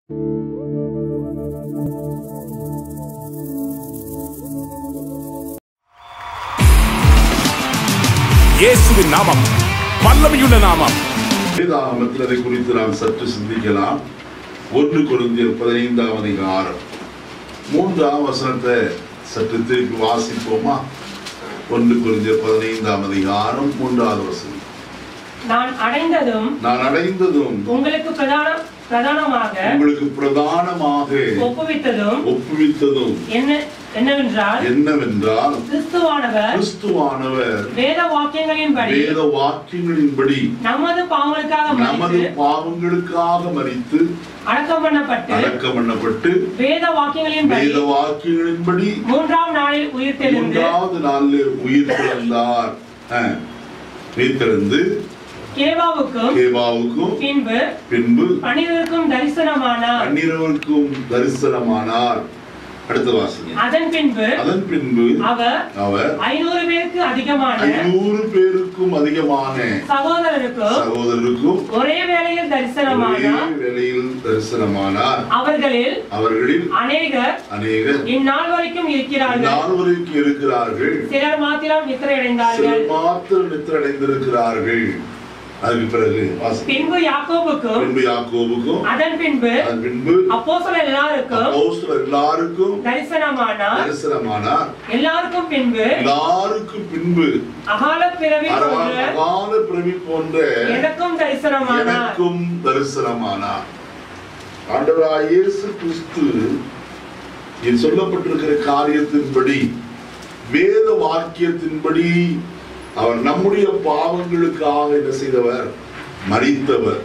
இயேசுவின் நாமம் வல்லமையுள்ள நாமம் வேதாகமத்தில் அதை குறித்து நாம் சற்று சிந்திக்கலாம் ஒன்று கொரிந்தியர் பதினைந்தாம் அதிகாரம் மூன்றாம் வசனத்தை சற்று திருப்பி வாசிப்போமா ஒன்று கொரிந்தியர் பதினைந்தாம் அதிகாரம் மூன்றாவது வசனம் நான் அடைந்ததும் நான் அடைந்ததும் உங்களுக்கு பிரதான பிரதானமாக உங்களுக்கு பிரதானமாக ஒப்புவித்ததும் ஒப்புவித்ததும் என்ன என்னவென்றால் என்னவென்றால் கிறிஸ்துவானவர் கிறிஸ்துவானவர் வேத வாக்கியங்களின்படி வேத வாக்கியங்களின்படி நமது பாவங்களுக்காக நமது மரித்து பாவங்களுக்காக மறித்து அடக்கம் பண்ணப்பட்டு அடக்கம் பண்ணப்பட்டு வேத வாக்கியங்களின்படி வேத வாக்கியங்களின்படி மூன்றாம் நாளில் உயிர்த்தெழுந்து மூன்றாவது நாளில் உயிர் பிறந்தார் அஹ், உயிர் பிறந்து கேவாவுக்கும் கேபாவுக்கும் பின்பு பின்பு பன்னிரருக்கும் தரிசனமானார் பன்னிரவருக்கும் தரிசனமானார் அடுத்த வாசிங்க அதன் பின்பு அதன் பின்பு அவர் அவர் ஐநூறு பேருக்கு அதிகமான ஐநூறு பேருக்கும் அதிகமான சகோதரருக்கும் சகோதரருக்கும் ஒரே வேளையில் ஒரே தரிசனமானார் வேளையில் தரிசனமானார் அவர்களில் அவர்களில் அநேகர் அநேகர் இந்நாள் வரைக்கும் இருக்கிறார்கள் நால்வருக்கு இருக்கிறார்கள் சிலர் மாத்திரம் நித்திரையடைந்தார்கள் சிலர் மாத்திரம் நித்திரடைந்திருக்கிறார்கள் அதுக்கு பிறகு வாசி பின்பு யாக்கோபுக்கும் பின்பு யாக்கோபுக்கும் அதன் பின்பு அதன் பின்பு அப்போஸ்தலர் எல்லாருக்கும் அப்போஸ்தலர் எல்லாருக்கும் தரிசனமானார் தரிசனமானார் எல்லாருக்கும் பின்பு எல்லாருக்கும் பின்பு அகால பிறவி போன்ற அகால பிரவி போன்ற எனக்கும் தரிசனமானார் எனக்கும் தரிசனமானார் ஆண்டவராய் இயேசு கிறிஸ்து இதில் சொல்லப்பட்டிருக்கிற காரியத்தின்படி வேத வாக்கியத்தின்படி அவர் நம்முடைய பாவங்களுக்காக என்ன செய்தவர் மறித்தவர்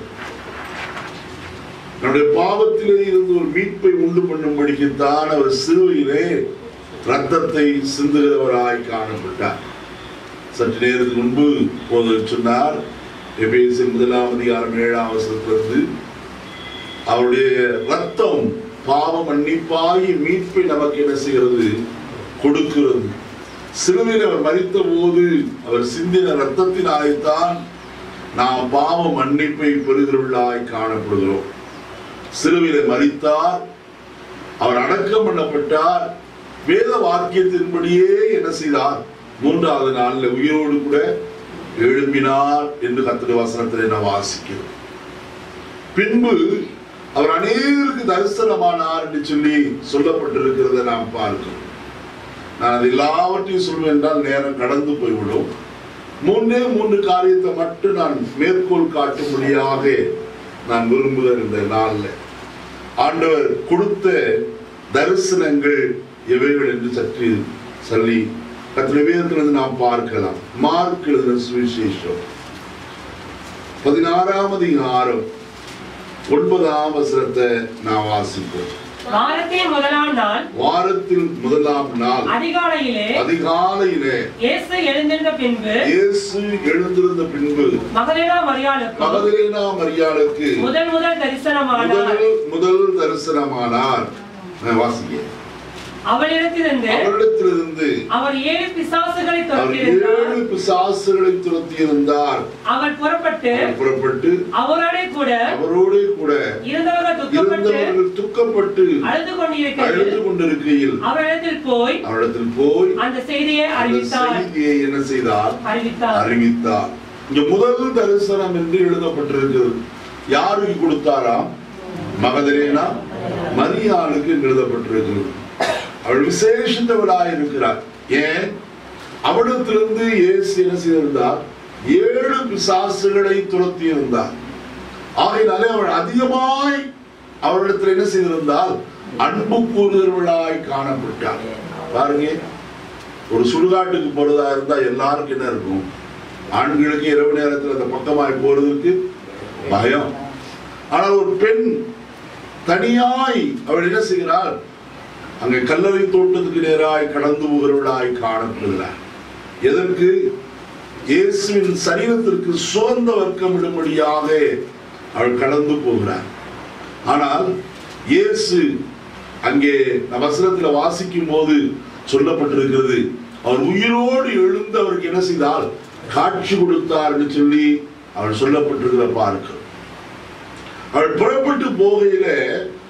நம்முடைய பாவத்திலே இருந்து ஒரு மீட்பை உண்டு பண்ணும்படிக்குத்தான் அவர் சிலுவையிலே ரத்தத்தை சிந்துகிறவராய் காணப்பட்டார் சற்று நேரத்துக்கு முன்பு போது சொன்னார் எபேசின் முதலாம் அதிகாரம் ஏழாம் வசனத்திலிருந்து அவருடைய ரத்தம் பாவ மன்னிப்பாகி மீட்பை நமக்கு என்ன செய்கிறது கொடுக்கிறது சிலுவையில் அவர் மறித்த போது அவர் சிந்தின ரத்தத்தினால்தான் நாம் பாவ மன்னிப்பை பெறுகிறவர்களாய் காணப்படுகிறோம் சிலுவையில மறித்தார் அவர் அடக்கம் பண்ணப்பட்டார் வேத வாக்கியத்தின்படியே என்ன செய்தார் மூன்றாவது நாளில் உயிரோடு கூட எழும்பினார் என்று கத்திர வசனத்திலே நான் வாசிக்கிறோம் பின்பு அவர் அநேகருக்கு தரிசனமானார் என்று சொல்லி சொல்லப்பட்டிருக்கிறதை நாம் பார்க்கிறோம் நான் அது எல்லாவற்றையும் சொல்வேன் என்றால் நேரம் கடந்து போய்விடும் மூன்றே மூன்று காரியத்தை மட்டும் நான் மேற்கோள் காட்டும்படியாக நான் விரும்புகிறேன் இந்த நாளில் ஆண்டவர் கொடுத்த தரிசனங்கள் எவைகள் என்று சற்று சொல்லி கத்திர வேதத்திலிருந்து நாம் பார்க்கலாம் மார்க் எழுதின சுவிசேஷம் பதினாறாம் அதிகாரம் ஒன்பதாம் வசனத்தை நான் வாசிப்போம் வாரத்தின் முதலாம் நாள் வாரத்தில் முதலாம் நாள் அதிகாலையிலே அதிகாலையிலே இயேசு எழுந்திருந்த பின்பு இயேசு எழுந்திருந்த பின்பு மகதேனா மரியாளுக்கும் மகதலேனா மரியாளுக்கு முதல் முதல் தரிசனமானார் முதல் முதல் தரிசனமானார் நான் வாசிக்க அவளிடத்திலிருந்து அவரிடத்திலிருந்து அவர் ஏழு பிசாசுகளை அவர் துரத்தியிருந்தார் ஏழு பிசாசுகளை துரத்தியிருந்தார் அவர் புறப்பட்டு அவர் புறப்பட்டு அவரோட கூட அவரோடு கூட இருந்தவர்கள் துக்கப்பட்டு இருந்தவர்கள் துக்கப்பட்டு அழுது கொண்டிருக்கையில் அழுது கொண்டிருக்கையில் அவரிடத்தில் போய் அவரிடத்தில் போய் அந்த செய்தியை அந்த அறிவித்தார் செய்தியை என்ன செய்தார் அறிவித்தார் அறிவித்தார் இங்க முதல் தரிசனம் என்று எழுதப்பட்டிருக்கிறது யாருக்கு கொடுத்தாராம் மகதரேனா மரியாளுக்கு எழுதப்பட்டிருக்கிறது அவள் விசேஷித்தவளாய் இருக்கிறார் ஏன் அவளிடத்திலிருந்து இயேசு என்ன செய்திருந்தார் ஏழு பிசாசுகளை துரத்தி இருந்தார் ஆகையினாலே அவள் அதிகமாய் அவரிடத்தில் என்ன செய்திருந்தால் அன்பு கூறுகிறவளாய் காணப்பட்டார் பாருங்க ஒரு சுடுகாட்டுக்கு போறதா இருந்தா எல்லாருக்கும் என்ன இருக்கும் ஆண்களுக்கு இரவு நேரத்தில் அந்த பக்கமாய் போறதுக்கு பயம் ஆனால் ஒரு பெண் தனியாய் அவள் என்ன செய்கிறாள் அங்கே கல்லறை தோட்டத்துக்கு நேராய் கடந்து போகிறவளாய் காணப்படுகிறார் எதற்கு இயேசுவின் சரீரத்திற்கு சுகந்த வர்க்கமிடும்படியாக அவள் கடந்து போகிறார் ஆனால் இயேசு அங்கே வசனத்தில் வாசிக்கும் போது சொல்லப்பட்டிருக்கிறது அவர் உயிரோடு எழுந்து அவருக்கு என்ன செய்தால் காட்சி கொடுத்தார் என்று சொல்லி அவள் சொல்லப்பட்டிருக்கிற பார்க்கிறோம் அவள் புறப்பட்டு போகையில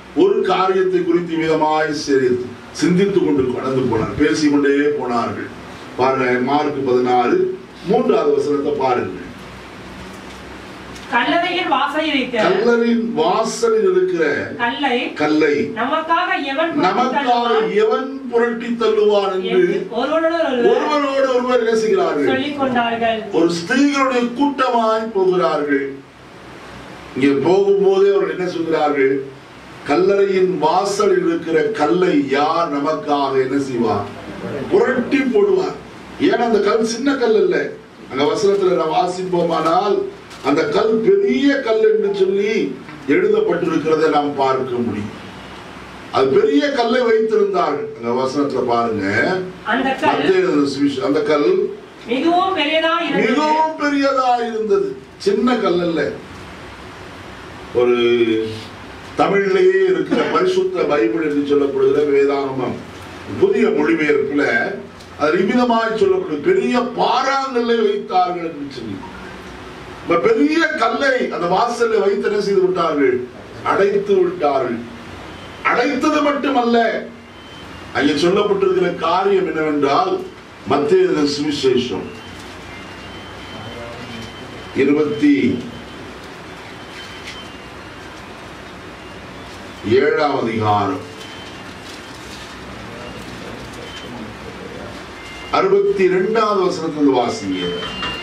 ஒரு காரியத்தை குறித்து விதமாய் சரி சிந்தித்துக் கொண்டு கடந்து போனார் பேசிக்கொண்டே போனார்கள் பாருங்க மார்க் பதினாறு மூன்றாவது வசனத்தை பாருங்கள் கல்லறையின் வாசலில் இருக்கிற கல்லரின் வாசலில் இருக்கிற கல்லை கல்லை நமக்காக எவன் நமக்காக தள்ளுவான் எவன் புரட்டி தள்ளுவான் என்று என்று ஒருவனோடு ஒருவர் ஒருவரோடு ஒருவர் நேசிக்கிறார்கள் சொல்லிக் கொண்டார்கள் ஒரு ஸ்திரீகளுடைய கூட்டமாய் போகிறார்கள் இங்கே போகும்போதே அவர்கள் என்ன சொல்கிறார்கள் கல்லறையின் வாசலில் இருக்கிற கல்லை யார் நமக்காக என்ன செய்வார் புரட்டி போடுவார் ஏன்னா அந்த கல் சின்ன கல் அல்ல அங்க வசனத்துல நான் வாசிப்போமானால் அந்த கல் பெரிய கல் என்று சொல்லி எழுதப்பட்டிருக்கிறதை நாம் பார்க்க முடியும் அது பெரிய கல்லை வைத்திருந்தார்கள் அங்க வசனத்துல பாருங்க அந்த கல் மத்தேயு எழுதின சுவிசேஷம். அந்த கல் மிகவும் பெரியதா இருந்தது மிகவும் பெரியதா இருந்தது சின்ன கல் அல்ல ஒரு தமிழிலேயே இருக்கிற பரிசுத்த பைபிள் என்று சொல்லப்படுகிற வேதாகமம் புதிய மொழிபெயர்ப்புல அது நிமிதமாய் சொல்லப்படுது பெரிய பாறாங்கல்லை வைத்தார்கள் என்று சொல்லி இப்ப பெரிய கல்லை அந்த வாசல்ல வைத்து என்ன செய்து விட்டார்கள் அடைத்து விட்டார்கள் அடைத்தது மட்டுமல்ல அங்கே சொல்லப்பட்டிருக்கிற காரியம் என்னவென்றால் மத்திய சுவிசேஷம் இருபத்தி ஏழாம் அதிகாரம் அறுபத்தி இரண்டாவது வசனத்தில் வாசிங்க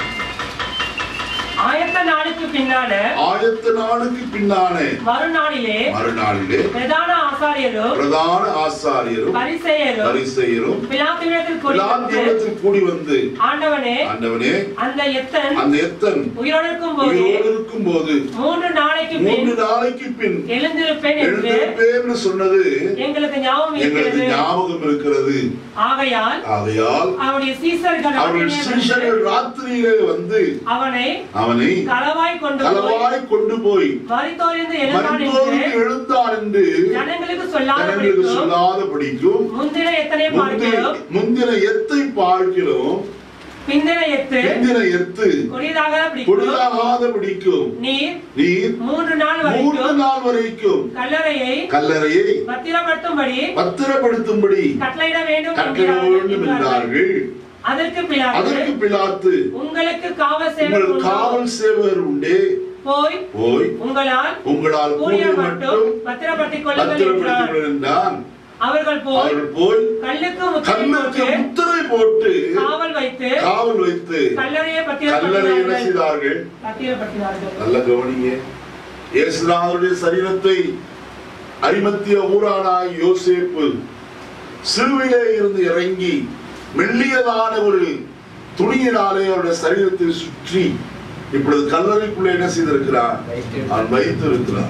ஆயத்த நாளுக்கு பின்னால ஆயிரத்து நாளுக்கு பின்னானே மறுநாளிலே மறுநாளிலே பிரதான ஆசாரியரும் பிரதான ஆசாரியரும் பரிசேயரும் பரிசெயரும் பிலாத்துவிடத்தில் கூடி வந்து பிலாத்தியிடத்தில் கூடி வந்து ஆண்டவனே ஆண்டவனே அந்த எத்தன் அந்த எத்தன் உயிரோடு இருக்கும் போது உயிரோடு இருக்கும் போது மூன்று நாளைக்கு பின் மூன்று நாளைக்கு பின் எழுந்திருப்பேன் என்று எழுந்திருப்பேன்னு சொன்னது எங்களுக்கு ஞாபகம் எங்களுக்கு இருக்கிறது ஞாபகம் இருக்கிறது ஆகையால் ஆகையால் அவருடைய சீசர்கள் அவர்கள் அவனை சீஷர்கள் ராத்திரியிலே வந்து அவனை அவனை களவாய் கொண்டு போய் களவாய் கொண்டு போய் மரித்தோரிந்து எழுந்தான் மருத்துவருக்கு என்று எழுந்தான் என்று ஜனங்களுக்கு ஜனங்களுக்கு சொல்லாதபடிக்கும் சொல்லாத படிக்கும் முந்தின எத்தனை பார்க்கிறோம் முந்தின எத்தை பார்க்கிறோம் பிந்தின எத்து முந்தின எத்து கொடியதாக பிடிக்கும் கொடியாகாத படிக்கும் நீர் நீர் மூன்று நாள் மூன்று வரைக்கும் நாள் வரைக்கும் கல்லறையை கல்லறையை பத்திரப்படுத்தும்படி பத்திரப்படுத்தும்படி கட்டளையிட வேண்டும் கட்டளை வேண்டும் என்கிறார்கள். என்றார்கள் அதற்கு பிலாத்து அதற்கு பிலாத்து உங்களுக்கு காவல் சேவை உங்கள் உண்டோ? காவல் சேவகர் உண்டே போய் போய் உங்களால் உங்களால் கூடிய கூடிய மட்டும் மட்டும் பத்திரப்படுத்திக் கொள்ளுங்கள் என்றார் பத்திரப்படுத்திக் என்றான் அவர்கள் போய் அவர்கள் போய் கல்லுக்கு முத்திரை கல்லுக்கு போட்டு முத்திரை போட்டு காவல் வைத்து காவல் வைத்து கல்லறையை கல்லறை என்ன பத்திரப்படுத்தினார்கள் செய்தார்கள் பத்திரப்படுத்தினார்கள் நல்ல கவனிங்க இயேசுநாதருடைய சரீரத்தை அரிமத்திய ஊரானாய் யோசேப்பு சிலுவிலே இருந்து இறங்கி மெல்லியதான ஒரு துணியினாலே அவருடைய சரீரத்தை சுற்றி இப்பொழுது கல்லறைக்குள்ளே என்ன செய்திருக்கிறார் அவன் வைத்திருக்கிறார்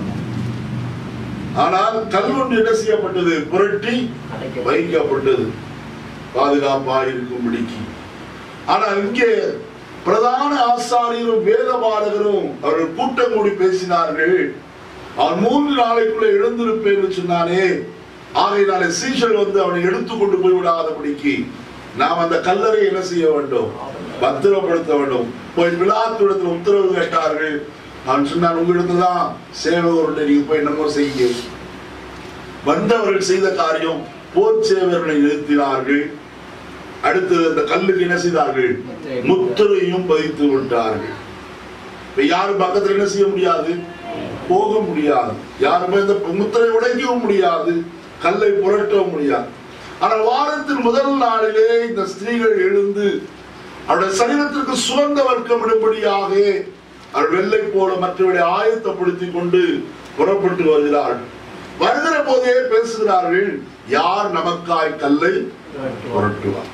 ஆனால் கல் ஒன்று என்ன செய்யப்பட்டது புரட்டி வைக்கப்பட்டது பாதுகாப்பாக இருக்கும்படிக்கு ஆனால் இங்கே பிரதான ஆசாரியரும் வேத பாரகரும் அவர்கள் கூட்டம் கூடி பேசினார்கள் அவன் மூன்று நாளைக்குள்ள எழுந்திருப்பேன்னு சொன்னானே ஆகையினாலே சீஷல் வந்து அவனை எடுத்துக்கொண்டு போய் விடாதபடிக்கு நாம் அந்த கல்லறை என்ன செய்ய வேண்டும் பத்திரப்படுத்த வேண்டும் போய் விழாத்துடத்தில் உத்தரவு கேட்டார்கள் அவன் சொன்னான் உங்களிடத்துல தான் சேவகருடைய நீங்க போய் என்னமோ செய்யுங்க வந்தவர்கள் செய்த காரியம் போர் சேவர்களை நிறுத்தினார்கள் அடுத்தது அந்த கல்லுக்கு என்ன செய்தார்கள் முத்திரையும் பதித்து விட்டார்கள் இப்ப யாரும் பக்கத்துல என்ன செய்ய முடியாது போக முடியாது யாருமே இந்த முத்திரை உடைக்கவும் முடியாது கல்லை புரட்டவும் முடியாது ஆனால் வாரத்தின் முதல் நாளிலே இந்த ஸ்திரீகள் எழுந்து அவருடைய சரீரத்திற்கு சுகந்த வர்க்கம் விடும்படியாக அவர் வெள்ளை போல மற்றவர்களை ஆயத்தப்படுத்திக் கொண்டு புறப்பட்டு வருகிறார்கள் வருகிற போதே பேசுகிறார்கள் யார் நமக்காய் கல்லை புரட்டுவார்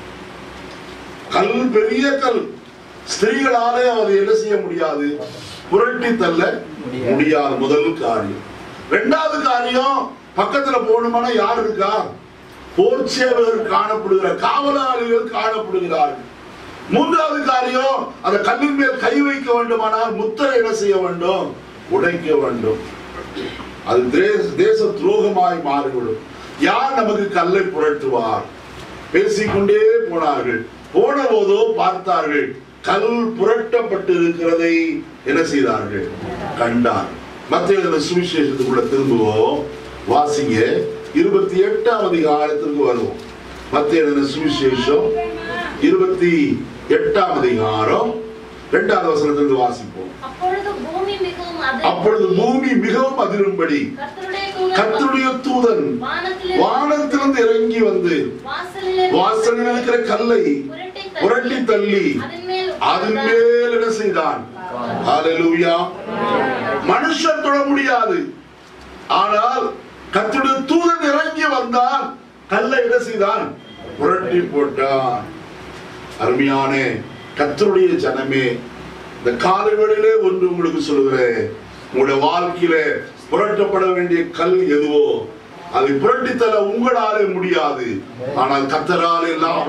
கல் பெரிய கல் ஸ்திரீகளாலே அதை என்ன செய்ய முடியாது புரட்டி தள்ள முடியாது முதல் காரியம் இரண்டாவது காரியம் பக்கத்துல போகணுமானா யார் இருக்கா போர் சேவகர் காணப்படுகிற காவலாளிகள் காணப்படுகிறார்கள் மூன்றாவது காரியம் அந்த கல்லின் மேல் கை வைக்க வேண்டுமானால் முத்திரை என்ன செய்ய வேண்டும் உடைக்க வேண்டும் அது தேச தேச துரோகமாய் மாறிவிடும் யார் நமக்கு கல்லை புரட்டுவார் பேசிக்கொண்டே போனார்கள் போன போதோ பார்த்தார்கள் கல் புரட்டப்பட்டு இருக்கிறதை என்ன செய்தார்கள் கண்டார் மத்திய சுவிசேஷத்துக்குள்ள திரும்புவோம் வாசிங்க இருபத்தி எட்டாம் அதிகாரத்திற்கு வருவோம் மத்திய எழுதின சுவிசேஷம் இருபத்தி எட்டாம் அதிகாரம் இரண்டாவது வசனத்திலிருந்து வாசிப்போம் அப்பொழுது பூமி மிகவும் அப்பொழுது அதிர்ந்து பூமி மிகவும் அதிரும்படி கர்த்தருடைய தூதன் கர்த்தருடைய தூதன் வானத்திலிருந்து வானத்திலிருந்து இறங்கி வந்து வாசலில் வாசலில் இருக்கிற கல்லை புரட்டி புரட்டி தள்ளி அதன் மேல் அதன் மேல் என்ன செய்தான் ஹalleluya மனுஷன் தொட முடியாது ஆனால் கர்த்தருடைய தூதன் இறங்கி வந்தான் கல்லை என்ன செய்தான் புரட்டி போட்டான் அருமையான கர்த்தருடைய ஜனமே இந்த காலவெளியிலே ஒன்று உங்களுக்கு சொல்லுகிறேன் உங்களுடைய வாழ்க்கையில புரட்டப்பட வேண்டிய கல் எதுவோ அதை புரட்டித்தர உங்களாலே முடியாது ஆனால் கத்தரால் எல்லாம்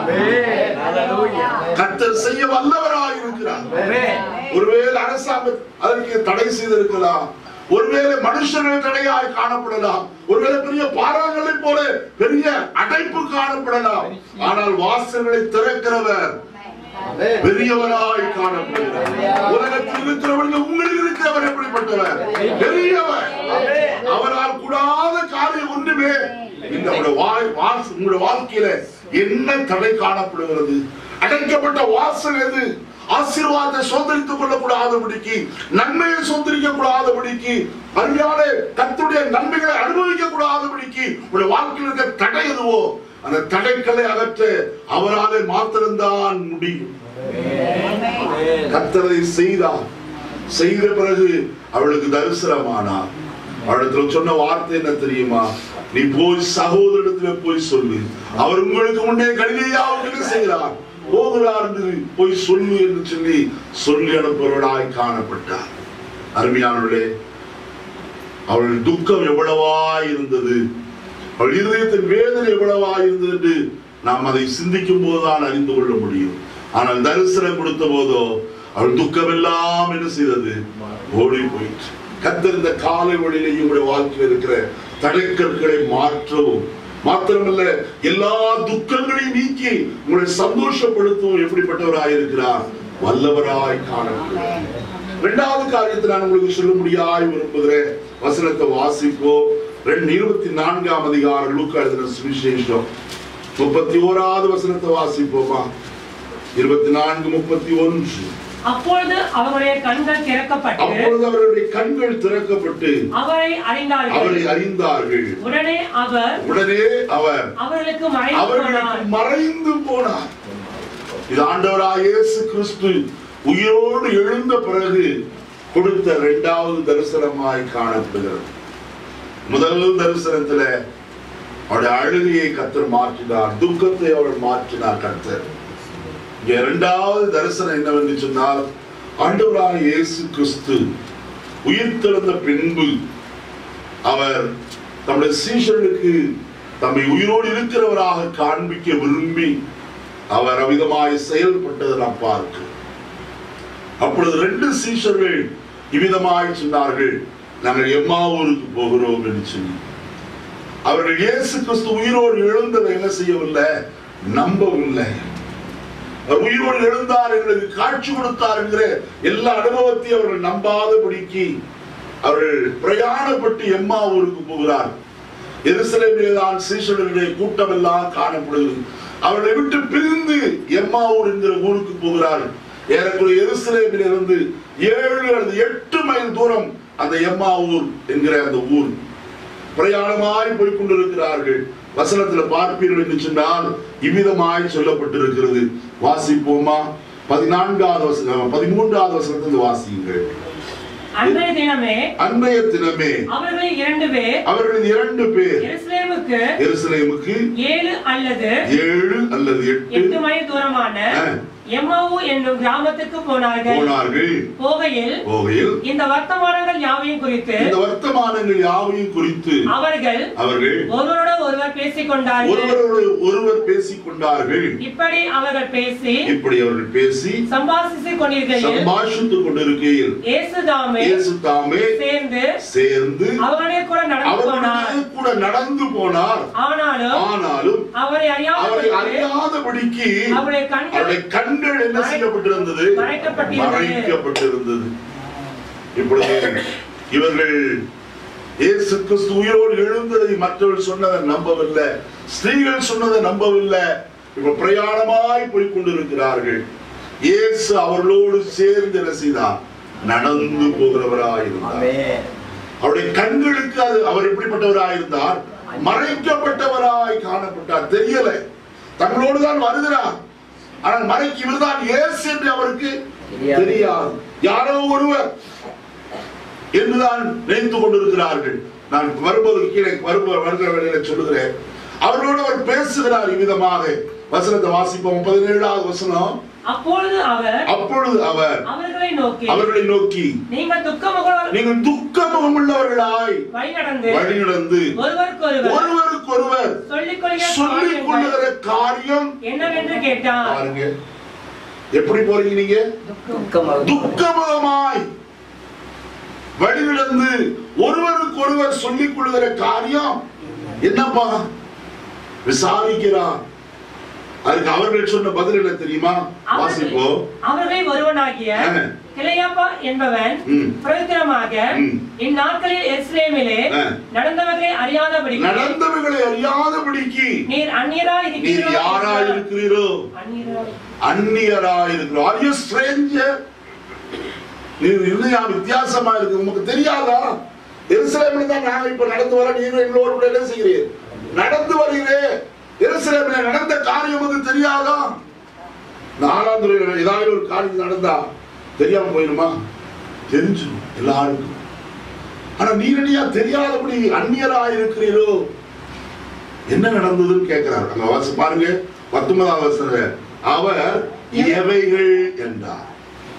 கத்தர் செய்ய வல்லவராய் இருக்கிறார் ஒருவேளை அரசாங்கம் அதற்கு தடை செய்திருக்கலாம் ஒருவேளை மனுஷர்கள் தடையாய் காணப்படலாம் ஒருவேளை பெரிய பாறாங்களை போல பெரிய அடைப்பு காணப்படலாம் ஆனால் வாசல்களை திறக்கிறவர் பெரியவராய் காணப்படுகிறார் உலகத்தில் இருக்கிறவர்கள் உங்களில் இருக்கிறவர் எப்படிப்பட்டவர் பெரியவர் அவரால் கூடாத காரியம் ஒன்றுமே இந்த உங்களுடைய வாழ்- வாழ்- உங்களுடைய வாழ்க்கையில என்ன தடை காணப்படுகிறது அடைக்கப்பட்ட வாசல் எது ஆசீர்வாதத்தை சோதரித்துக் கொள்ளக்கூடாதபடிக்கு நன்மையை சோதரிக்க கூடாதபடிக்கு அருமையான கத்துடைய நன்மைகளை அனுபவிக்க கூடாதபடிக்கு உங்களுடைய வாழ்க்கையில் இருக்க தடை எதுவோ அந்த தடைகளை அகற்ற அவராலே மாத்திரம்தான் முடியும் கத்தரை செய்தார் செய்த பிறகு அவளுக்கு தரிசனமானார் அவளிடத்துல சொன்ன வார்த்தை என்ன தெரியுமா நீ போய் சகோதரத்துல போய் சொல்லு அவர் உங்களுக்கு முன்னே கலிலேயாவுக்கு என்ன செய்கிறார் போகிறார் என்று போய் சொல்லு என்று சொல்லி சொல்லி அனுப்புவர்களாய் காணப்பட்டார் அருமையானவர்களே அவள் துக்கம் எவ்வளவாய் இருந்தது அவள் இருதயத்தின் வேதனை எவ்வளவாய் இருந்தது என்று நாம் அதை சிந்திக்கும் போதுதான் அறிந்து கொள்ள முடியும் ஆனால் தரிசனம் கொடுத்த போதோ அவள் துக்கம் எல்லாம் என்ன செய்தது ஓடி போயிற்று கத்தர் இந்த காலை வழியிலேயும் உங்களுடைய வாழ்க்கையில் இருக்கிற தடைக்கற்களை மாற்றவும் மாத்திரமல்ல எல்லா துக்கங்களையும் நீக்கி உங்களை சந்தோஷப்படுத்தவும் எப்படிப்பட்டவராய் இருக்கிறார் வல்லவராய் காணப்படுகிறார் இரண்டாவது காரியத்தை நான் உங்களுக்கு சொல்ல முடியாய் விரும்புகிறேன் வசனத்தை வாசிப்போம் ரெண்டு இருபத்தி நான்காம் அதிகாரம் லூக்கா எழுதின சுவிசேஷம் முப்பத்தி ஓராவது வசனத்தை வாசிப்போமா இருபத்தி நான்கு முப்பத்தி ஒன்று அப்பொழுது அவருடைய கண்கள் திறக்கப்பட்டு அப்பொழுது அவருடைய கண்கள் திறக்கப்பட்டு அவரை அறிந்தார்கள் அவரை அறிந்தார்கள் உடனே அவர் உடனே அவர் அவர்களுக்கு மறைந்து அவர்களுக்கு போனார் மறைந்து போனார் இது ஆண்டவராய் இயேசு கிறிஸ்து உயிரோடு எழுந்த பிறகு கொடுத்த இரண்டாவது தரிசனமாய் காணப்படுகிறது முதல் தரிசனத்துல அவருடைய அழுகையை கத்தர் மாற்றினார் துக்கத்தை அவள் மாற்றினார் கத்தர் இங்க இரண்டாவது தரிசனம் என்னவென்று சொன்னால் ஆண்டவராய் இயேசு கிறிஸ்து உயிர் தெழுந்த பின்பு அவர் தம்முடைய சீஷர்களுக்கு தம்மை உயிரோடு இருக்கிறவராக காண்பிக்க விரும்பி அவர் அவிதமாய் செயல்பட்டதை நாம் பார்க்கிறோம் அப்பொழுது ரெண்டு சீஷர்கள் இவ்விதமாய் சொன்னார்கள் நாங்கள் எம்மாவூருக்கு போகிறோம் என்று சொல்லி அவர்கள் இயேசு கிறிஸ்து உயிரோடு எழுந்ததை என்ன செய்யவில்லை நம்பவில்லை அவர் உயிரோடு எழுந்தார் எங்களுக்கு காட்சி கொடுத்தார் என்கிற எல்லா அனுபவத்தையும் அவர்கள் நம்பாதபடிக்கு அவர்கள் பிரயாணப்பட்டு எம்மா ஊருக்கு போகிறார் எருசலேமிலே தான் சீஷர்களுடைய கூட்டம் எல்லாம் காணப்படுகிறது அவர்களை விட்டு பிரிந்து எம்மாவூர் என்கிற ஊருக்கு போகிறார் ஏறக்குறைய எருசலேமில் இருந்து ஏழு அல்லது எட்டு மைல் தூரம் அந்த எம்மாவூர் என்கிற அந்த ஊர் பிரயாணமாய் போய் கொண்டிருக்கிறார்கள் வசனத்துல பார்ப்பீர்கள் என்று சொன்னால் இவ்விதமாய் சொல்லப்பட்டிருக்கிறது வாசிப்போமா பதினான்காவது வசனம் பதிமூன்றாவது வசனத்தில் வாசியுங்கள் அன்றைய தினமே அன்றைய தினமே அவர்களில் இரண்டு பேர் அவர்களின் இரண்டு பேர் எருசலேமுக்கு எருசலேமுக்கு ஏழு அல்லது ஏழு அல்லது எட்டு எட்டு மைல் தூரமான ஆ. எம்மாவு என்னும் கிராமத்துக்கு போனார்கள் போனார்கள் போகையில் போகையில் இந்த வர்த்தமானங்கள் யாவையும் குறித்து இந்த வர்த்தமானங்கள் யாவையும் குறித்து அவர்கள் அவர்கள் ஒருவரோட ஒருவர் பேசிக் கொண்டார்கள் ஒருவரோடு ஒருவர் பேசிக் கொண்டார்கள் இப்படி அவர்கள் பேசி இப்படி அவர்கள் பேசி சம்பாசித்துக் கொண்டிருக்கையில் சம்பாஷித்துக் கொண்டிருக்கையில் இயேசுதாமே இயேசு தாமே சேர்ந்து சேர்ந்து அவர்களே கூட நடந்து போனார் அவர்களுடைய கூட நடந்து போனார் ஆனாலும் ஆனாலும் அவரை அவரை அறியாமல் அறியாதபடிக்கு அவருடைய கண்கள் அவருடைய கண்கள் என்ன செய்யப்பட்டிருந்தது மறைக்கப்பட்டிருந்தது. மறைக்கப்பட்டிருந்தது இப்பொழுது இவர்கள் இயேசு கிறிஸ்து உயிரோடு எழுந்ததை மற்றவர்கள் சொன்னதை நம்பவில்லை ஸ்திரீகள் சொன்னதை நம்பவில்லை இப்ப பிரயாணமாய் போய் கொண்டிருக்கிறார்கள் இயேசு அவர்களோடு சேர்ந்து என்ன செய்தார் நடந்து போகிறவராயிருந்தார் ஆமென் அவருடைய கண்களுக்கு அது அவர் எப்படிப்பட்டவராய் இருந்தார் மறைக்கப்பட்டவராய் காணப்பட்டார் தெரியல தங்களோடு தான் வருகிறார் ஆனால் மறைக்கு இவர்தான் இயேசு என்று அவருக்கு தெரியாது. தெரியாது யாரோ ஒருவர் என்றுதான் நினைத்துக் கொண்டிருக்கிறார்கள் நான் வரும்போது கீழே வரும்போது வருகிற வேளையில சொல்லுகிறேன் அவர்களோடு அவர் பேசுகிறார் இவ்விதமாக வசனத்தை வாசிப்போம் பதினேழாவது வசனம் அப்பொழுது அவர் அப்பொழுது அவர் அவர்களை நோக்கி அவர்களை நோக்கி நீங்கள் துக்கமுக நீங்கள் துக்கமுகம் உள்ளவர்களாய் வழி நடந்து வழி நடந்து ஒருவருக்கொருவர் ஒருவருக்கொருவர் சொல்லிக் கொள்கிற சொல்லிக் காரியங்கள் கொள்ளுகிற காரியம் என்னவென்று கேட்டார் பாருங்க எப்படி போறீங்க நீங்க துக்கமாக துக்கமுகமாய் வழி நடந்து ஒருவருக்கு ஒருவர் சொல்லிக் கொள்ளுகிற காரியம் என்னப்பா விசாரிக்கிறார் அதுக்கு அவர்கள் சொன்ன பதில் என்ன தெரியுமா வாசிப்போம் அவர்களில் ஒருவனாகிய ஆ. கிளையாப்பா என்பவன் ம். பிரயோஜனமாக ம். இந்நாட்களில் எஸ்ரேமிலே ஆ. நடந்தவர்களை அறியாதபடி நடந்தவைகளை அறியாதபடிக்கு நீர் அந்நியரா நீர் இருக்கிறீரோ யாரா இருக்கிறீரோ அந்நியராய் அந்நியராய் இருக்கிறோம் ஆர் யூ ஸ்ட்ரேஞ்சர் நீ இல்லையா வித்தியாசமா இருக்கு உங்களுக்கு தெரியாதா எருசலேமில் தான் நாங்க இப்ப நடந்து வர நீங்க எங்களோடு கூட என்ன செய்கிறீர் நடந்து வருகிறேன் எருசலேமில் நடந்த காரியம் உங்களுக்கு தெரியாதா நாலாம் துறையில் ஏதாவது ஒரு காரியம் நடந்தா தெரியாம போயிடுமா தெரிஞ்சிடும் எல்லாருக்கும் ஆனா நீரடியா தெரியாதபடி அந்நியராய் இருக்கிறீரோ என்ன நடந்ததுன்னு கேட்கிறார் அங்க வாசி பாருங்க பத்தொன்பதாம் வசனம் அவர் எவைகள் என்றார்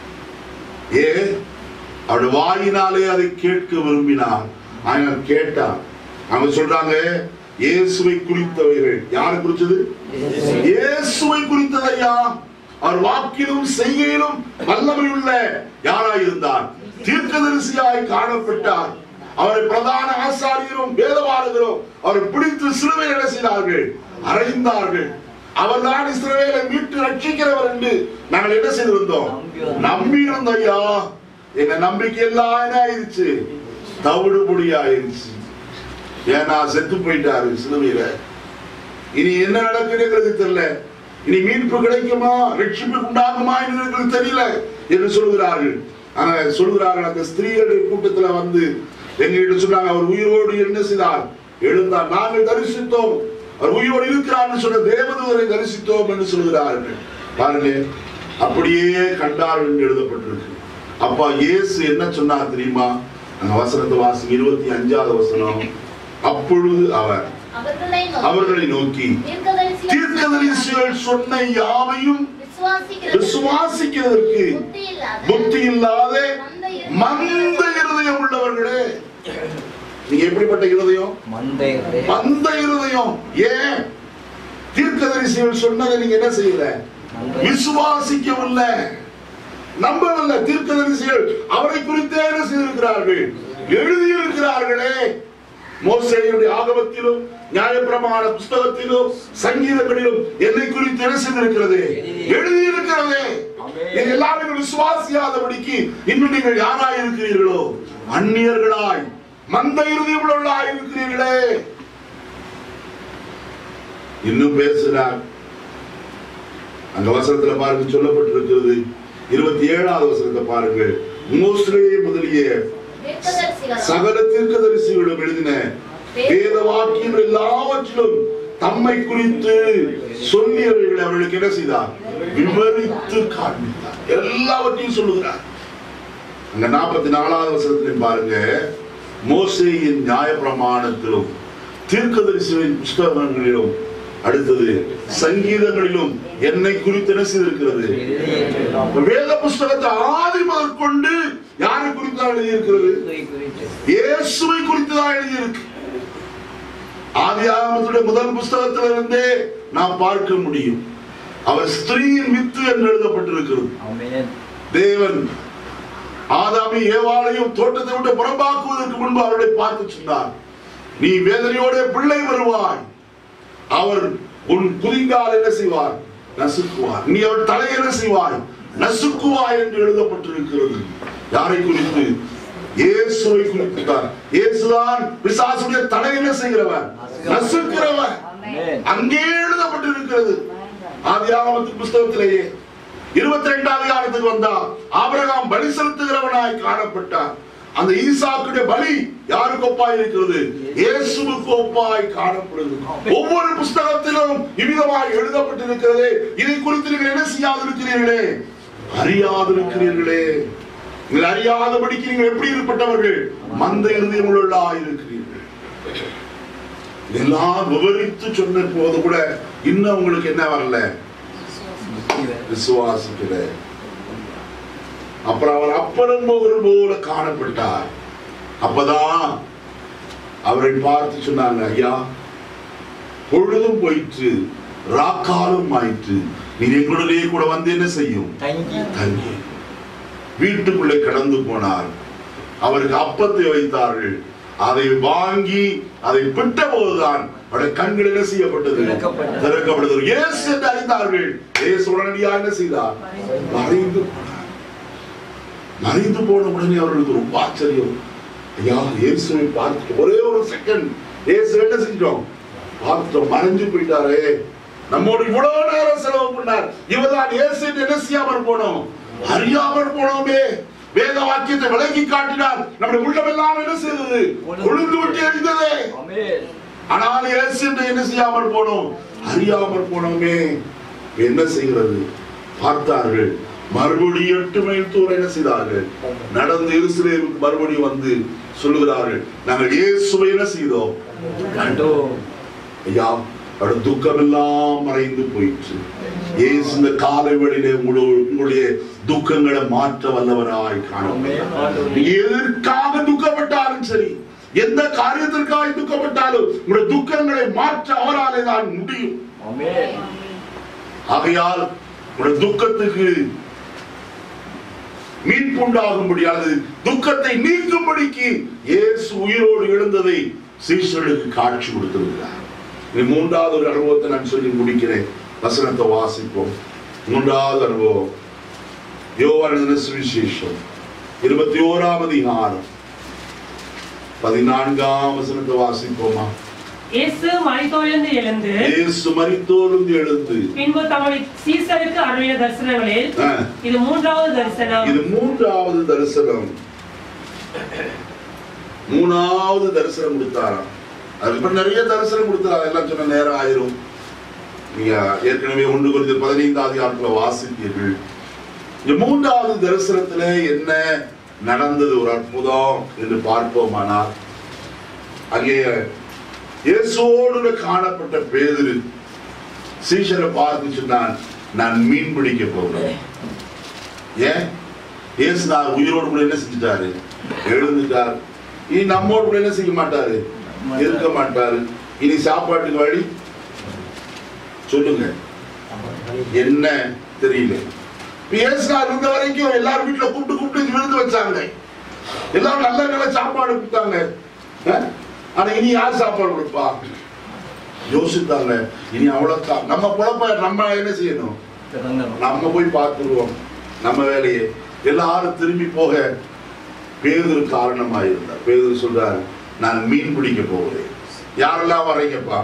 ஏ அவருடைய வாயினாலே அதை கேட்க விரும்பினார் ஆனால் கேட்டார் அவங்க சொல்றாங்க இயேசுவை குறித்தவைகள் யாரை குறிச்சது இயேசுவை குறித்தது ஐயா அவர் வாக்கிலும் செய்கையிலும் வல்லமை உள்ள யாராயிருந்தார் தீர்க்கதரிசியாய் காணப்பட்டார் அவரை பிரதான ஆசாரியரும் வேதவாரகரும் அவரை பிடித்து சிலுவை என்ன செய்தார்கள் அறைந்தார்கள் அவர்தான் இஸ்ரவேலை மீட்டு ரட்சிக்கிறவர் என்று நாங்கள் என்ன செய்திருந்தோம் நம்பி இருந்தோம் ஐயா எங்க நம்பிக்கை எல்லாம் என்ன ஆயிருச்சு தவிடுபடி ஆயிருச்சு ஏன்னா செத்து போயிட்டாரு சிலுவையில இனி என்ன நடக்குது எங்களுக்கு தெரியல இனி மீட்பு கிடைக்குமா ரட்சிப்பு உண்டாகுமா என்று எங்களுக்கு தெரியல என்று சொல்கிறார்கள் ஆனா சொல்கிறார்கள் அந்த ஸ்திரீகளுடைய கூட்டத்துல வந்து எங்ககிட்ட சொன்னாங்க அவர் உயிரோடு என்ன செய்தார் எழுந்தார் நாங்கள் தரிசித்தோம் அவர் உயிரோடு இருக்கிறார்னு சொன்ன தேவதூதரை தரிசித்தோம் என்று சொல்கிறார்கள் பாருங்க அப்படியே கண்டார் என்று எழுதப்பட்டிருக்கு அப்பா இயேசு என்ன சொன்னார் தெரியுமா அந்த வசனத்தை வாசி இருபத்தி அஞ்சாவது வசனம் அப்பொழுது அவர் அவர்களை அவர்களை நோக்கி தீர்க்கதரிசிகள் தீர்க்கதரிசிகள் சொன்ன யாவையும் விசுவாசிக்கிறது விசுவாசிக்கிறதற்கு புத்தி இல்லாத புத்தி இல்லாத மந்த இருதயம் உள்ளவர்களே நீங்க எப்படிப்பட்ட இருதயம் மந்தை மந்த இருதயம் ஏன் தீர்க்கதரிசிகள் சொன்னதை நீங்க என்ன செய்யல விசுவாசிக்கவில்லை நம்பவில்லை தீர்க்கதரிசிகள் அவரை குறித்தே என்ன செய்திருக்கிறார்கள் எழுதியிருக்கிறார்களே மோசேயுடைய ஆகமத்திலும் நியாயப்பிரமாண புஸ்தகத்திலும் சங்கீதங்களிலும் என்னை குறித்து என்ன செய்திருக்கிறது எழுதியிருக்கிறது இது எல்லாம் நீங்கள் விசுவாசியாதபடிக்கு இன்னும் நீங்கள் யாராய் இருக்கிறீர்களோ அந்நியர்களாய் மந்த இறுதி உள்ளவர்களாய் இருக்கிறீர்களே இன்னும் பேசுகிறார் அந்த வசனத்துல பாருங்க சொல்லப்பட்டிருக்கிறது இருபத்தி ஏழாவது வசனத்தை பாருங்க மோஸ்ரே முதலிய தீர்க்கதரிசிகள் சகல தீர்க்கதரிசிகளும் எழுதின வேத வாக்கியம் எல்லாவற்றிலும் தம்மை குறித்து சொல்லியவர்களை அவர்களுக்கு என்ன செய்தார் விவரித்து காண்பித்தார் எல்லாவற்றையும் சொல்லுகிறார் அங்க நாற்பத்தி நாலாவது வசனத்திலையும் பாருங்க மோசேயின் நியாய பிரமாணத்திலும் தீர்க்கதரிசிகளின் புஸ்தகங்களிலும் அடுத்தது சங்கீதங்களிலும் என்னை குறித்து என்ன செய்திருக்கிறது வேத புஸ்தகத்தை ஆதி முதற்கொண்டு யாரை குறித்து தான் எழுதியிருக்கிறது இயேசுவை குறித்து தான் எழுதியிருக்கு ஆதியாகமத்துடைய முதல் புஸ்தகத்திலிருந்தே நாம் பார்க்க முடியும் அவர் ஸ்திரீயின் வித்து என்று எழுதப்பட்டிருக்கிறது ஆமென் தேவன் ஆதாமி ஏவாளையும் தோட்டத்தை விட்டு புறம்பாக்குவதற்கு முன்பு அவர்களை பார்த்து சொன்னார் நீ வேதனையோட பிள்ளை வருவாய் அவர் உன் குதிங்கால் என்ன செய்வார் நசுக்குவார் நீ அவர் தலை என்ன செய்வாய் நசுக்குவாய் என்று எழுதப்பட்டிருக்கிறது யாரை குறித்து இயேசுவை குறித்து தான் இயேசுதான் பிசாசுடைய தலை என்ன செய்கிறவன் நசுக்கிறவன் அங்கே எழுதப்பட்டிருக்கிறது ஆதியாகமத்தின் புஸ்தகத்திலேயே இருபத்தி ரெண்டாவது காலத்துக்கு வந்தா ஆபிரகாம் பலி செலுத்துகிறவனாய் காணப்பட்டான் அந்த ஈசாக்குடைய பலி யாருக்கு ஒப்பாய் இருக்கிறது இயேசுவுக்கு ஒப்பாய் காணப்படுது ஒவ்வொரு புஸ்தகத்திலும் இவ்விதமாய் எழுதப்பட்டிருக்கிறது இதை குறித்து நீங்கள் என்ன செய்யாதிருக்கிறீர்களே அறியாதிருக்கிறீர்களே நீங்கள் அறியாதபடிக்கு நீங்கள் எப்படி இருப்பட்டவர்கள் மந்த இருதயம் உள்ளாய் இருக்கிறீர்கள் இதெல்லாம் விவரித்து சொன்ன போது கூட இன்னும் உங்களுக்கு என்ன வரல விசுவாசிக்கல அப்புறம் அவர் அப்பறம் போகிற போல காணப்பட்டார் அப்பதான் அவரை பார்த்து சொன்னாங்க ஐயா பொழுதும் போயிற்று ராக்காலும் ஆயிற்று நீ எங்களுடைய கூட வந்து என்ன செய்யும் தங்கி தங்கி வீட்டுக்குள்ளே கடந்து போனார் அவருக்கு அப்பத்தை வைத்தார்கள் அதை வாங்கி அதை பிட்ட போதுதான் அவருடைய கண்கள் என்ன செய்யப்பட்டது திறக்கப்பட்டது. திறக்கப்பட்டது இயேசு என்று அறிந்தார்கள் இயேசு உடனடியாக என்ன செய்தார் மறைந்து போனார் மறைந்து போன உடனே அவர்களுக்கு ரொம்ப ஆச்சரியம் ஐயா இயேசுவை பார்த்து ஒரே ஒரு செகண்ட் இயேசு என்ன செஞ்சோம் பார்த்துட்டோம் மறைஞ்சு போயிட்டாரே நம்மோடு இவ்வளவு நேரம் செலவு பண்ணார் இவர்தான் இயேசு என்று என்ன செய்யாமல் போனோம் அறியாமல் போனோமே வேத வாக்கியத்தை விளக்கி காட்டினார் நம்முடைய உள்ளமெல்லாம் என்ன செய்தது கொழுந்து விட்டு எரிந்ததே ஆமென் ஆனால் இயேசு என்று என்ன செய்யாமல் போனோம் அறியாமல் போனோமே என்ன செய்கிறது பார்த்தார்கள் மறுபடியும் எட்டு மைல் தூரம் என்ன செய்தார்கள் நடந்து எருசலேமுக்கு மறுபடியும் வந்து சொல்லுகிறார்கள் நாங்கள் இயேசுவை என்ன செய்தோம் கண்டோம் ஐயா அவருடைய துக்கம் எல்லாம் மறைந்து போயிற்று இயேசு இந்த காலை வேளையிலே உங்களோட- உங்களுடைய துக்கங்களை மாற்ற வல்லவராய் காணப்படுகிறார் நீ எதற்காக துக்கப்பட்டாலும் சரி எந்த காரியத்திற்காக துக்கப்பட்டாலும் உங்களுடைய துக்கங்களை மாற்ற அவராலே தான் முடியும் ஆமென் ஆகையால் உங்களுடைய துக்கத்துக்கு மீட்புண்டாகும்படி அல்லது துக்கத்தை நீக்கும்படிக்கு இயேசு உயிரோடு எழுந்ததை சீஷர்களுக்கு காட்சி கொடுத்திருக்கிறார் இனி மூன்றாவது ஒரு அனுபவத்தை நான் சொல்லி முடிக்கிறேன் வசனத்தை வாசிப்போம் மூன்றாவது அனுபவம் யோவான சுவிசேஷம் இருபத்தி ஓராம் அதிகாரம் பதினான்காம் வசனத்தை வாசிப்போமா இயேசு மரித்தோரிலிருந்து எழுந்து இயேசு மரித்தோருந்து எழுந்து பின்பு தம்முடைய சீசருக்கு அருளிய தரிசனங்களில் ஆ, இது மூன்றாவது தரிசனம் இது மூன்றாவது தரிசனம் மூணாவது தரிசனம் கொடுத்தாராம் அதுக்கப்புறம் நிறைய தரிசனம் கொடுத்தாரு அதெல்லாம் சொன்ன நேரம் ஆயிரும் நீங்க ஏற்கனவே ஒன்று குறித்து பதினைந்தாவது அதிகாரத்துல வாசித்தீர்கள் இந்த மூன்றாவது தரிசனத்துல என்ன நடந்தது ஒரு அற்புதம் என்று பார்ப்போமானால் அங்கே இயேசுவோடு காணப்பட்ட பேதுரு சீஷரை பார்த்து சொன்னான் நான் மீன் பிடிக்க போகிறேன் ஏன் இயேசுனார் உயிரோடு கூட என்ன செஞ்சுட்டாரு எழுந்துட்டார் இனி நம்மோடு கூட என்ன செய்ய மாட்டாரு இருக்க மாட்டாரு இனி சாப்பாட்டுக்கு வழி சொல்லுங்க என்ன தெரியல இப்ப இயேசுனார் இருந்த வரைக்கும் எல்லாரும் வீட்டுல கூப்பிட்டு கூப்பிட்டு விருந்து வச்சாங்க எல்லாரும் நல்ல நல்ல சாப்பாடு கொடுத்தாங்க அஹ்? ஆனா இனி யார் சாப்பாடு கொடுப்பா யோசித்தாங்க இனி அவ்வளவுதான் நம்ம குழப்ப நம்ம என்ன செய்யணும் திறந்தரும் நம்ம போய் பார்த்துருவோம் நம்ம வேலையை எல்லாரும் திரும்பி போக பேதுரு காரணமா இருந்தார் பேதுரு சொல்றாரு நான் மீன் பிடிக்க போகிறேன் யாரெல்லாம் வரீங்கப்பா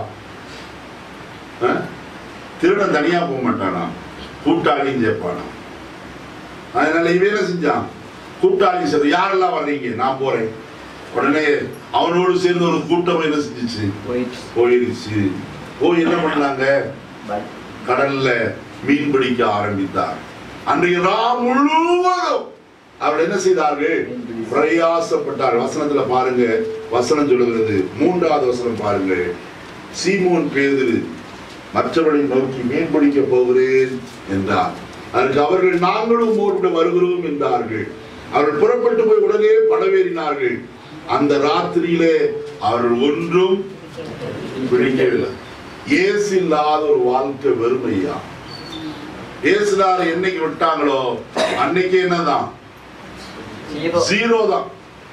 ஆ? திருடன் தனியா போக மாட்டானா கூட்டாளியும் சேர்ப்பானா அதனால இவன் என்ன செஞ்சான் கூட்டாளி சரி யாரெல்லாம் வர்றீங்க நான் போறேன் உடனே அவனோடு சேர்ந்து ஒரு கூட்டம் என்ன செஞ்சுச்சு போயிட்டு போயிடுச்சு போய் என்ன பண்ணாங்க பை கடல்ல மீன் பிடிக்க ஆரம்பித்தார் அன்றைய ராம் முழுவதும் அவர் என்ன செய்தார்கள் பிரயாசப்பட்டார் வசனத்துல பாருங்க வசனம் சொல்லுகிறது மூன்றாவது வசனம் பாருங்க சீமோன் பேதுரு மற்றவர்களை நோக்கி மீன் பிடிக்க போகிறேன் என்றார் அதற்கு அவர்கள் நாங்களும் உம்மோடு வருகிறோம் என்றார்கள் அவர்கள் புறப்பட்டு போய் உடனே படவேறினார்கள் அந்த ராத்திரியிலே அவர்கள் ஒன்றும் பிடிக்கவில்லை இயேசு இல்லாத ஒரு வாழ்க்கை வெறுமையா இயேசுனார் என்னைக்கு விட்டாங்களோ அன்னைக்கு என்னதான் ஜீரோ ஜீரோ தான்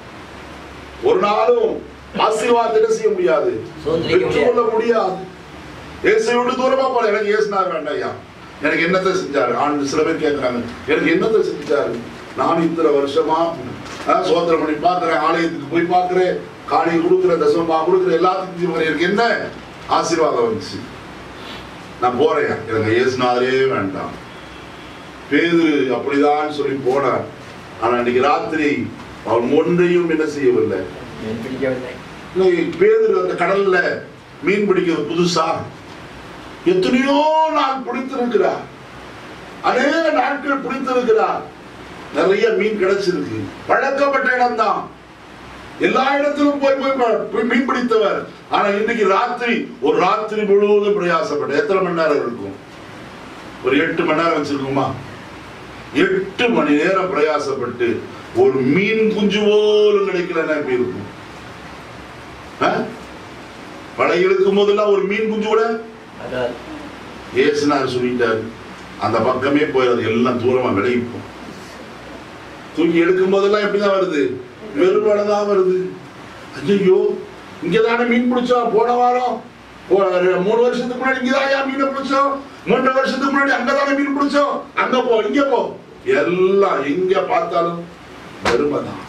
ஒரு நாளும் ஆசீர்வாதத்தை என்ன செய்ய முடியாது சுதந்திரிக்க பெற்றுக்கொள்ள முடியாது இயேசு விட்டு தூரமா போல எனக்கு இயேசுனார் வேண்டாம் ஐயா எனக்கு என்னத்தை செஞ்சாரு ஆண்டு சில பேர் கேட்கறாங்க எனக்கு என்னத்தை செஞ்சாரு நான் இத்தனை வருஷமா ஆஹ், சோத்திரம் பண்ணி பார்க்கிறேன் ஆலயத்துக்கு போய் பார்க்கிறேன் காணி கொடுக்குற தசமா கொடுக்குற எல்லாத்துக்கும் ஜீவன் எனக்கு என்ன ஆசீர்வாதம் வந்துச்சு நான் போறேன் எனக்கு இயேசுநாதரே வேண்டாம் பேது அப்படிதான் சொல்லி போனார் ஆனா இன்னைக்கு ராத்திரி அவன் ஒன்றையும் என்ன செய்யவில்லை மீன் பிடிக்கவில்லை இன்னைக்கு பேதுரு அந்த கடல்ல மீன் பிடிக்கிறது புதுசா எத்தனையோ நாள் பிடித்திருக்கிறார் அநேக நாட்கள் பிடித்திருக்கிறார் நிறைய மீன் கிடைச்சிருக்கு பழக்கப்பட்ட இடம்தான் எல்லா இடத்திலும் போய் போய் ப- போய் மீன் பிடித்தவர் ஆனா இன்னைக்கு ராத்திரி ஒரு ராத்திரி முழுவதும் பிரயாசப்பட்ட எத்தனை மணி நேரம் இருக்கும் ஒரு எட்டு மணி நேரம் வச்சிருக்குமா எட்டு மணி நேரம் பிரயாசப்பட்டு ஒரு மீன் குஞ்சு போலும் கிடைக்கலன்னா எப்படி இருக்கும் ஆ? படை இழுக்கும் போதெல்லாம் ஒரு மீன் குஞ்சு கூட அதான் ஏசுனார் சொல்லிட்டாரு அந்த பக்கமே போயிடாது எல்லாம் தூரமா விளைவிப்போம் தூக்கி எடுக்கும் போதெல்லாம் எப்படிதான் வருது வெறுமடை தான் வருது ஐயோ இங்கதானே மீன் பிடிச்சோம் போன வாரம் போ- ரெ- மூணு வருஷத்துக்கு முன்னாடி இங்கதான் மீனை பிடிச்சோம் மூன்று வருஷத்துக்கு முன்னாடி அங்கதானே மீன் பிடிச்சோம் அங்க போ இங்க போ எல்லாம் எங்க பார்த்தாலும் வெறுமை தான்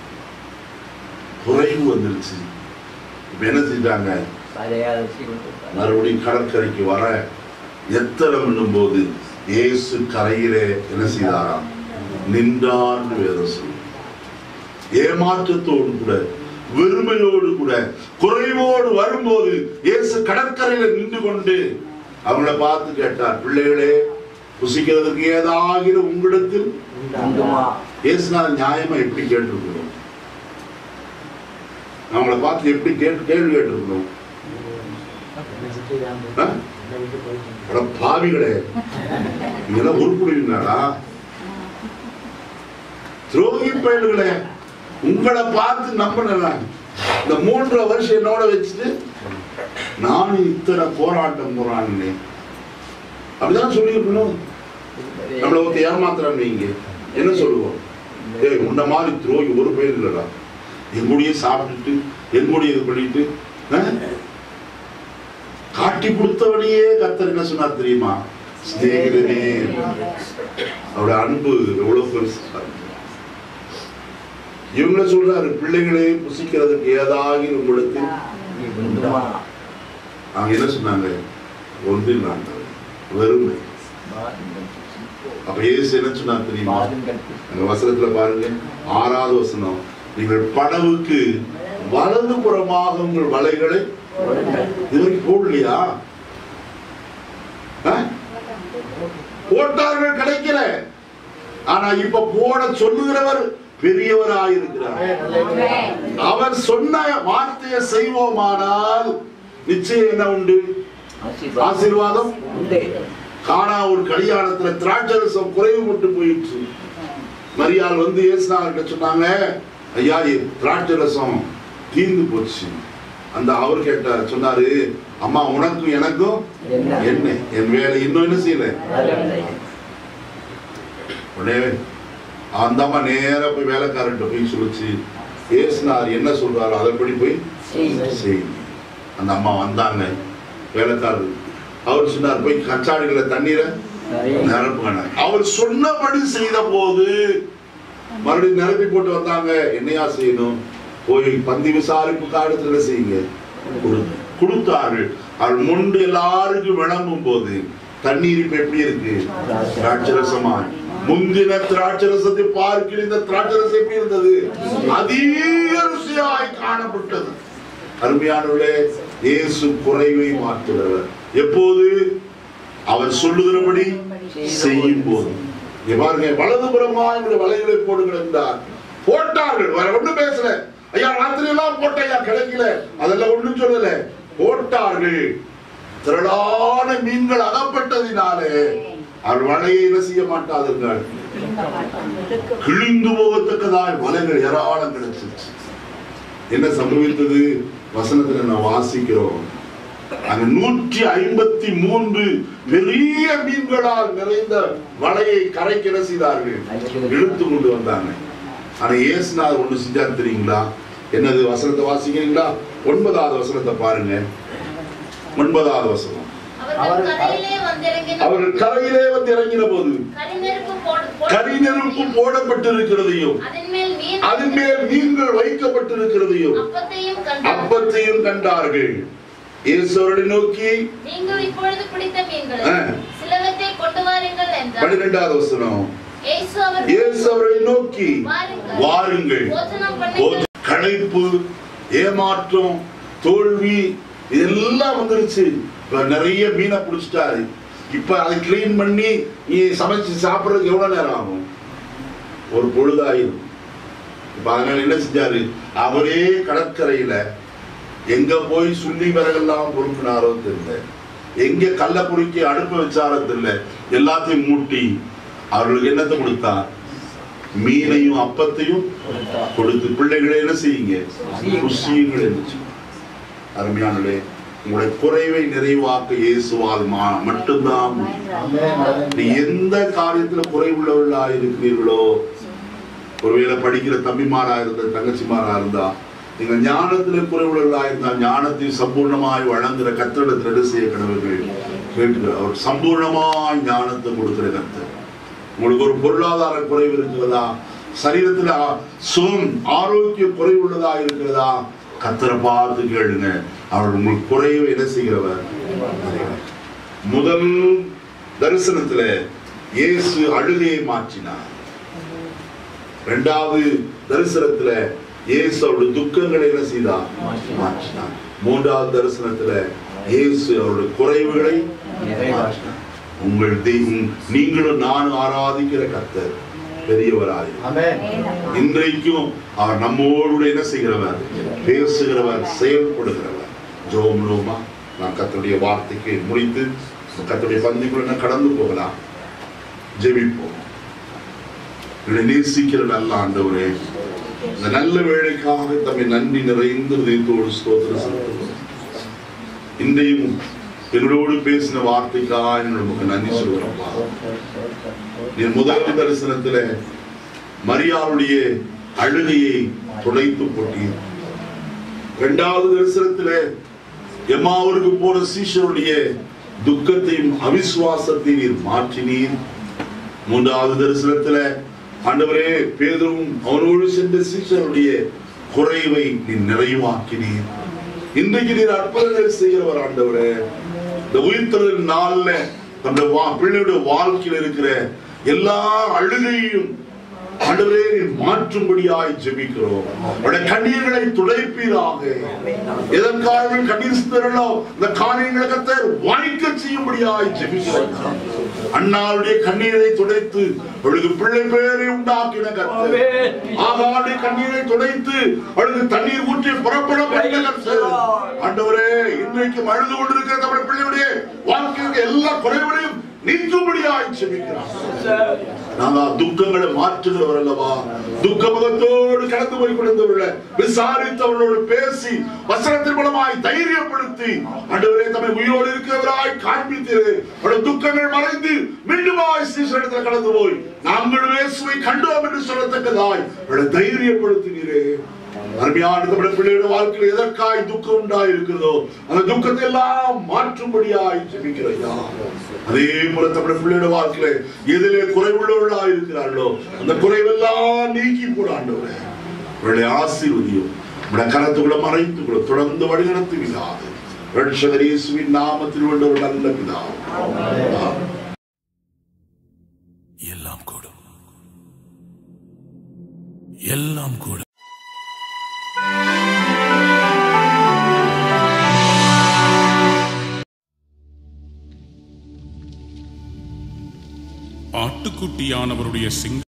குறைவு வந்துருச்சு இப்ப என்ன செஞ்சாங்க சதையாக வச்சு கொண்டு மறுபடியும் கடற்கரைக்கு வர எத்தனை பண்ணும் போது இயேசு கரையிலே என்ன செய்தாராம் நின்றார்னு வேதம் சொல்லும் ஏமாற்றத்தோடு கூட வெறுமையோடு கூட குறைவோடு வரும்போது இயேசு கடற்கரையில நின்று கொண்டு அவங்கள பார்த்து கேட்டார் பிள்ளைகளே புசிக்கிறதுக்கு ஏதாகிலும் உங்களிடத்தில் உண்டுமா இயேசுனால நியாயமா எப்படி கேட்டிருக்கணும் அவங்கள பார்த்து எப்படி கேட்டு கேள்வி கேட்டிருக்கணும் ஆ? அட பாவிகளே இதெல்லாம் உருப்பிடுவீங்களாடா துரோகி பயல்களே உங்களை பார்த்து நம்பினேன் இந்த மூன்றரை வருஷம் என்னோட வச்சுட்டு நானும் இத்தனை போராட்டம் போராடினேன் அப்படிதான் சொல்லியிருக்கணும் நம்மள ஒருத்த ஏமாத்துறான்னு வைங்க என்ன சொல்லுவோம் ஏய் உன்ன மாதிரி துரோகி ஒரு பேர் இல்லடா எங்குடியே சாப்பிட்டுட்டு எங்குடியே இது பண்ணிட்டு ஆ? காட்டி கொடுத்தவனையே கத்தர் என்ன சொன்னார் தெரியுமா சிநேகிதனே அவரோட அன்பு எவ்வளவு பெருசு பாருங்க. இவங்கள சொல்றாரு பிள்ளைகளே புசிக்கிறதுக்கு ஏதாகி உங்களுக்கு உண்டுமா அவங்க என்ன சொன்னாங்க ஒன்றில் நாங்கள் வெறுமை அப்ப ஏசு என்ன சொன்னார் தெரியுமா பாருங்கள் அந்த வசனத்துல பாருங்க ஆறாவது வசனம் நீங்கள் படவுக்கு வலது புறமாக உங்கள் வலைகளை இதுவரைக்கும் போடலையா ஆ? போட்டார்கள் கிடைக்கல ஆனா இப்ப போட சொல்லுகிறவர் பெரியவராயிருக்கிறார் அவர் சொன்ன வார்த்தையை செய்வோமானால் நிச்சயம் என்ன உண்டு ஆசீர்வாதம் உண்டு காணா ஒரு கல்யாணத்துல திராட்சரசம் குறைவுபட்டு போயிடுச்சு மரியாள் வந்து இயேசுநாதர்கிட்ட சொன்னாங்க ஐயா இது திராட்சரசம் தீர்ந்து போச்சு அந்த அவர் கேட்டார் சொன்னாரு அம்மா உனக்கும் எனக்கும் என்ன? என்ன என் வேலை இன்னும் என்ன செய்யல வரவில்லை உடனே அந்த அம்மா நேரா போய் வேலைக்காரன்ட்ட போய் சொல்லுச்சு ஏசுனார் என்ன சொல்றாரோ அதன்படி போய் செய். செய்யுங்க அந்த அம்மா வந்தாங்க வேலைக்காரர் அவர் சொன்னார் போய் கச்சாடிகளை தண்ணீரை சரி. நிரப்புங்க அவர் சொன்னபடி செய்த போது மறுபடியும் நிரப்பி போட்டு வந்தாங்க என்னையா செய்யணும் போய் பந்தி விசாரிப்பு காலத்துல செய்யுங்க கொடுங்க கொடுத்தார்கள் அவர் முண்டு எல்லாருக்கும் விளம்பும் போது தண்ணீர் இப்ப எப்படி இருக்கு திராட்சரசமா முந்தின திராட்சரசத்தை பார்க்கிற இந்த திராட்சரசம் எப்படி இருந்தது அதிக ருசியாய் காணப்பட்டது அருமையானவர்களே இயேசு குறைவை மாற்றுகிறவர் எப்போது அவர் சொல்லுகிறபடி செய்யும் போது இங்க பாருங்க வலதுபுறமா இவருடைய வலைகளை போடுங்கள் என்றார் போட்டார்கள் வேற ஒண்ணும் பேசல ஐயா ராத்திரி எல்லாம் போட்ட ஐயா கிடைக்கல அதெல்லாம் ஒண்ணும் சொல்லல போட்டார்கள் திரளான மீன்கள் அகப்பட்டதினாலே அவர் வலையை என்ன செய்ய மாட்டாதுங்கள் கிழிந்து போகத்தக்கதாய் வலைகள் ஏராளம் கிடைச்சிருச்சு என்ன சம்பவித்தது வசனத்துல நான் வாசிக்கிறோம் அங்க நூற்றி ஐம்பத்தி மூன்று பெரிய மீன்களால் நிறைந்த வலையை கரைக்கிற செய்தார்கள் இழுத்து கொண்டு வந்தாங்க ஆனா ஏசுநாதர் ஒண்ணு செஞ்சார் தெரியுங்களா என்னது வசனத்தை வாசிக்கிறீங்களா ஒன்பதாவது வசனத்தை பாருங்க ஒன்பதாவது வசனம் அவர்கள் கரையிலே வந்திறங்கின அவர்கள் கரையிலே வந்து இறங்கின போது கரிநெருப்பு போட- போட- கரிநெருப்பு போடப்பட்டிருக்கிறதையும் அதன் மேல் மீன் அதன் மேல் மீன்கள் வைக்கப்பட்டிருக்கிறதையும் அப்பத்தையும் கண்டார் அப்பத்தையும் கண்டார்கள் இயேசு அவர்களை நோக்கி நீங்கள் இப்பொழுது பிடித்த மீன்களை ஆ. சிலவற்றை கொண்டு வாருங்கள் என்றார் பன்னிரெண்டாவது வசனம் இயேசு அவர் இயேசு அவர்களை நோக்கி வாருங்கள் வாருங்கள் போஜனம் போது பண்ணுங்கள் களைப்பு ஏமாற்றம் தோல்வி இதெல்லாம் வந்துருச்சு இப்ப நிறைய மீனை பிடிச்சிட்டாரு இப்ப அதை கிளீன் பண்ணி நீ சமைச்சு சாப்பிடுறதுக்கு எவ்வளவு நேரம் ஆகும் ஒரு பொழுதாயிரும் இப்ப அதனால என்ன செஞ்சாரு அவரே கடற்கரையில எங்க போய் சுள்ளி விறகெல்லாம் பொறுப்பினாரோ தெரியல எங்க கல்ல குறுக்கி அடுப்பு வச்சாரோ தெரியல எல்லாத்தையும் மூட்டி அவர்களுக்கு என்னத்தை கொடுத்தார் மீனையும் அப்பத்தையும் கொடுத்து பிள்ளைகளை என்ன செய்யுங்க ருசியுங்கள் என்று சொன்னார். அருமையானே உங்களுடைய குறைவை நிறைவாக்க இயேசுவால் மா- மட்டும்தான் முடியும். நீ எந்த காரியத்துல குறைவுள்ளவர்களா இருக்கிறீர்களோ ஒருவேளை படிக்கிற தம்பிமாரா இருந்தா தங்கச்சிமாரா இருந்தா நீங்க ஞானத்துல குறைவுள்ளவர்களா இருந்தா ஞானத்தை சம்பூர்ணமாய் வழங்குற கத்திரிடத்தில் என்ன செய்ய கடவுள்கள் கேட்கிற அவர் சம்பூர்ணமாய் ஞானத்தை கொடுக்கிற கத்தர் உங்களுக்கு ஒரு பொருளாதார குறைவு இருக்கிறதா சரீரத்துல ஆ- சுகம் ஆரோக்கிய குறைவு உள்ளதா இருக்கிறதா கத்தரை பார்த்து கேளுங்க அவர் உங்களுக்கு குறைவை என்ன செய்கிறவர் முதல் தரிசனத்துல இயேசு அழுகையை மாற்றினார் இரண்டாவது தரிசனத்துல இயேசு அவருடைய துக்கங்களை என்ன செய்தார் மாற்றினார் மூன்றாவது தரிசனத்துல இயேசு அவருடைய குறைவுகளை மாற்றினார் உங்கள் தெய்வம் நீங்களும் நானும் ஆராதிக்கிற கர்த்தர் பெரியவராய் இன்றைக்கும் அவர் நம்மோடு கூட என்ன செய்கிறவர் பேசுகிறவர் செயல்படுகிறவர் ஜோம் லோமா நான் கத்தருடைய வார்த்தைக்கு முடித்து கத்தருடைய பந்திக்குள்ள கடந்து போகலாம் ஜெபிப்போம் என்னை நேசிக்கிற நல்ல ஆண்டவரே இந்த நல்ல வேலைக்காக தம்மை நன்றி நிறைந்த இதயத்தோடு ஸ்தோத்திரம் செலுத்துகிறோம் இன்றையும் எங்களோடு பேசின வார்த்தைக்காக நமக்கு நன்றி சொல்கிறோம்ப்பா நீ முதல் தரிசனத்துல மரியாளுடைய அழுகையை துடைத்து போட்டீர் இரண்டாவது தரிசனத்துல எம்மாவூருக்கு போன சீஷருடைய துக்கத்தையும் அவிசுவாசத்தையும் நீர் மாற்றினீர் மூன்றாவது தரிசனத்துல ஆண்டவரே பேதரும் அவனோடு சென்ற சீஷருடைய குறைவை நீ நிறைவாக்கினீர் இன்றைக்கு நீர் அற்புதங்கள் செய்கிறவர் ஆண்டவரே இந்த உயிர்த்தலின் நாள்ல அந்த வா- பிள்ளையுடைய வாழ்க்கையில் இருக்கிற எல்லா அழுகையும் ஆண்டவரே நீர் மாற்றும்படியாய் ஜெபிக்கிறோம் அவருடைய கண்ணீர்களை துடைப்பீராக எதற்காக கண்ணீர் சிந்தர்களோ இந்த காரியங்களை கத்தர் வாய்க்க செய்யும்படியாய் ஜெபிக்கிறோம் அண்ணாவுடைய கண்ணீரை துடைத்து அவளுக்கு பிள்ளை பேரை உண்டாக்கின கத்தர் ஆகாவுடைய கண்ணீரை துடைத்து அவளுக்கு தண்ணீர் ஊற்றி புறப்பட பண்ணின கத்தர் ஆண்டவரே இன்றைக்கு அழுது கொண்டிருக்கிற தமிழ் பிள்ளையுடைய வாழ்க்கைக்கு எல்லா குறைகளையும் நீக்கும்படியாய் ஜெபிக்கிறார் நாங்கள் துக்கங்களை மாற்றுகிறவர் அல்லவா துக்க முகத்தோடு கடந்து போய் கொடுத்தவர்கள விசாரித்தவர்களோடு பேசி வசனத்தின் மூலமாய் தைரியப்படுத்தி ஆண்டவரே தம்மை உயிரோடு இருக்கிறவராய் காண்பித்தீரு அவருடைய துக்கங்கள் மறைந்து மீண்டுமாய் சீசனிடத்தில் கடந்து போய் நாங்கள் இயேசுவை கண்டோம் என்று சொல்லத்தக்கதாய் அவருடைய தைரியப்படுத்தினீரே அருமையான தமிழ் பிள்ளையோட வாழ்க்கையில் எதற்காய் துக்கம் உண்டாய் இருக்கிறதோ அந்த துக்கத்தை எல்லாம் மாற்றும்படியாய் ஜெபிக்கிறையா அதே போல தமிழ் பிள்ளையோட வாழ்க்கையில எதிலே குறைவுள்ளவர்களா இருக்கிறார்களோ அந்த குறைவெல்லாம் நீக்கி போடாண்டவரே அவருடைய ஆசீர்வதியும் உடைய கரத்துக்குள்ள மறைத்துக்குள்ள தொடர்ந்து வழிநடத்துகிறார் ரட்சகர் இயேசுவின் நாமத்தில் உள்ள ஒரு நல்ல பிதாவே. ஆமென். எல்லாம் கூடும் எல்லாம் கூடும் ஆட்டுக்குட்டியானவருடைய சிங்க